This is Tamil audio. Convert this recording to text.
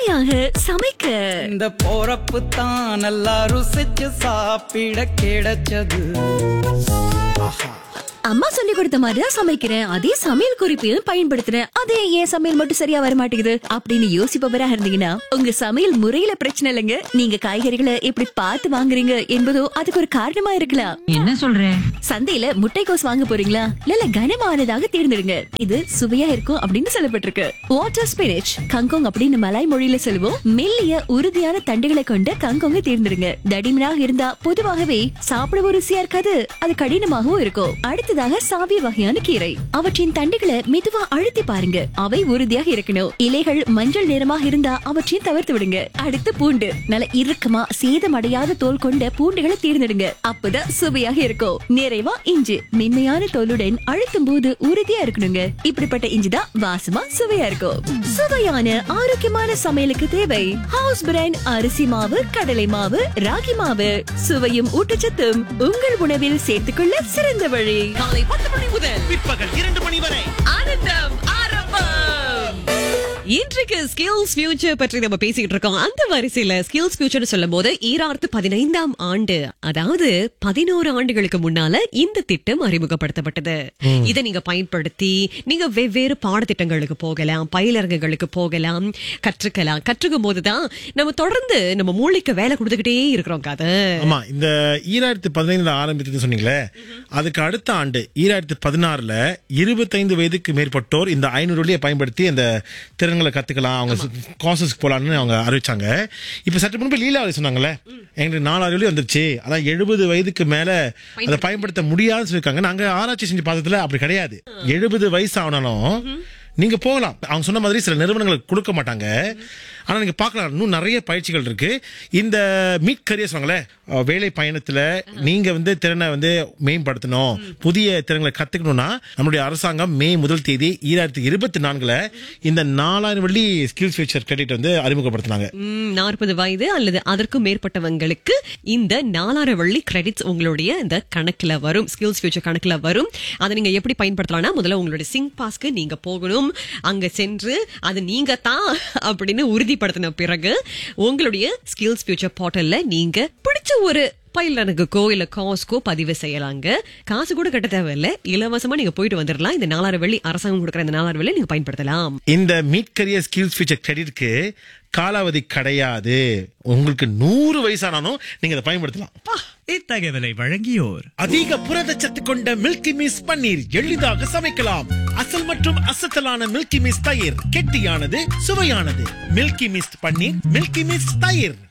சுவையாக சமைக்க இந்த போறப்பு தான் நல்லா ருசிச்சு சாப்பிட கிடைச்சது அம்மா சொல்லி கொடுத்த மாதிரி தான் சமைக்கிறேன் அதே சமையல் குறிப்பையும் பயன்படுத்துறேன் அதே ஏன் சமையல் மட்டும் சரியா வர மாட்டேங்குது அப்படின்னு யோசிப்பவரா இருந்தீங்கன்னா உங்க சமையல் முறையில பிரச்சனை இல்லைங்க நீங்க காய்கறிகளை எப்படி பார்த்து வாங்குறீங்க என்பதோ அதுக்கு ஒரு காரணமா இருக்கலாம் என்ன சொல்ற சந்தையில முட்டைக்கோஸ் வாங்க போறீங்களா இல்ல கனமானதாக தேர்ந்தெடுங்க இது சுவையா இருக்கும் அப்படின்னு சொல்லப்பட்டிருக்கு வாட்டர் ஸ்பிரிச் கங்கோங் அப்படின்னு மலாய் மொழியில சொல்லுவோம் மெல்லிய உறுதியான தண்டுகளை கொண்ட கங்கோங்க தேர்ந்தெடுங்க தடிமனாக இருந்தா பொதுவாகவே சாப்பிடவும் ருசியா இருக்காது அது கடினமாகவும் இருக்கும் அடுத்ததாக சாவிய வகையான கீரை அவற்றின் தண்டுகளை மெதுவா அழுத்தி பாருங்க அவை உறுதியாக இருக்கணும் இலைகள் மஞ்சள் நிறமாக இருந்தா அவற்றையும் தவிர்த்து விடுங்க அடுத்து பூண்டு நல்ல இறுக்கமா சேதமடையாத தோல் கொண்ட பூண்டுகளை தேர்ந்தெடுங்க அப்பதான் சுவையாக இருக்கும் நிறைவா இஞ்சி மென்மையான தோலுடன் அழுத்தும் போது உறுதியா இருக்கணுங்க இப்படிப்பட்ட இஞ்சி தான் வாசமா சுவையா இருக்கும் சுவையான ஆரோக்கியமான சமையலுக்கு தேவை ஹவுஸ் பிராண்ட் அரிசி மாவு கடலை மாவு ராகி மாவு சுவையும் ஊட்டச்சத்தும் உங்கள் உணவில் சேர்த்துக்கொள்ள சிறந்த வழி காலை பத்து மணி முதல் பிற்பகல் இரண்டு மணி வரை ஆனந்தம் ஆரம்பம் இன்றைக்கு ஸ்கில்ஸ் ஃபியூச்சர் பற்றி நம்ம பேசிக்கிட்டு இருக்கோம் அந்த வரிசையில ஸ்கில்ஸ் ஃபியூச்சர் சொல்லும் போது ஈராயிரத்து பதினைந்தாம் ஆண்டு அதாவது பதினோரு ஆண்டுகளுக்கு முன்னால இந்த திட்டம் அறிமுகப்படுத்தப்பட்டது இதை நீங்க பயன்படுத்தி நீங்க வெவ்வேறு பாடத்திட்டங்களுக்கு போகலாம் பயிலரங்குகளுக்கு போகலாம் கற்றுக்கலாம் கற்றுக்கும் போதுதான் நம்ம தொடர்ந்து நம்ம மூளைக்கு வேலை கொடுத்துக்கிட்டே இருக்கிறோம் கதை ஆமா இந்த ஈராயிரத்தி பதினைந்துல ஆரம்பித்தது சொன்னீங்களே அதுக்கு அடுத்த ஆண்டு ஈராயிரத்தி பதினாறுல இருபத்தைந்து வயதுக்கு மேற்பட்டோர் இந்த ஐநூறு வழியை பயன்படுத்தி அந்த திறன்களை கத்துக்கலாம் அவங்க கோர்சஸ்க்கு போலாம்னு அவங்க அறிவிச்சாங்க இப்ப சற்று முன்பு லீலாவதி சொன்னாங்கல்ல எங்களுக்கு நாலாறு வழி வந்துருச்சு அதான் எழுபது வயதுக்கு மேல அதை பயன்படுத்த முடியாதுன்னு சொல்லியிருக்காங்க நாங்க ஆராய்ச்சி செஞ்சு பார்த்ததுல அப்படி கிடையாது எழுபது வயசு ஆனாலும் நீங்க போகலாம் அவங்க சொன்ன மாதிரி சில நிறுவனங்களுக்கு கொடுக்க மாட்டாங்க ஆனா நீங்க பார்க்கலாம் இன்னும் நிறைய பயிற்சிகள் இருக்கு இந்த மீட் கரியர் சொன்னாங்களே அஹ், வேலை பயணத்துல நீங்க வந்து திறனை வந்து மேம்படுத்தணும் புதிய திறன்களை கத்துக்கணும்னா நம்மளுடைய அரசாங்கம் மே முதல் தேதி ஈராயிரத்தி இருபத்தி நான்குல இந்த நாலாயிரம் வெள்ளி ஸ்கில்ஸ் ஃபியூச்சர் கிரெடிட் வந்து அறிமுகப்படுத்தினாங்க நாற்பது வயது அல்லது அதற்கும் மேற்பட்டவங்களுக்கு இந்த நாலாயிரம் வள்ளி கிரெடிட்ஸ் உங்களுடைய இந்த கணக்குல வரும் ஸ்கில்ஸ் ஃபியூச்சர் கணக்குல வரும் அதை நீங்க எப்படி பயன்படுத்தலாம்னா முதல்ல உங்களுடைய சிங்க் பாஸ்க்கு நீங்க போகணும் அங்க சென்று அது நீங்க தான் அப்படின்னு உறுதிப்படுத்தின பிறகு உங்களுடைய ஸ்கில்ஸ் ஃபியூச்சர் போர்ட்டல்ல நீங்க பிடிச்ச ஒரு பயிலனுக்கோ இல்ல காஸ்க்கோ பதிவு செய்யலாங்க காசு கூட கட்ட தேவையில்ல இலவசமா நீங்க போயிட்டு வந்துடலாம் இந்த நாலாயிரம் வெள்ளி அரசாங்கம் கொடுக்குற இந்த நாலாயிரம் வெள்ளி நீங்க பயன்படுத்தலாம் இந்த மீட் கரியர் ஸ்கில்ஸ் ஃபியூச்சர் கிரெடிட்க்கு காலாவதி கிடையாது உங்களுக்கு நூறு வயசானாலும் நீங்க அதை பயன்படுத்தலாம் இத்தகவலை வழங்கியோர் அதிக புரதச்சத்து கொண்ட மில்கி மிஸ் பன்னீர் எளிதாக சமைக்கலாம் அசல் மற்றும் அசத்தலான மில்கி மிஸ் தயிர் கெட்டியானது சுவையானது Milky Mist paneer Milky Mist தயிர்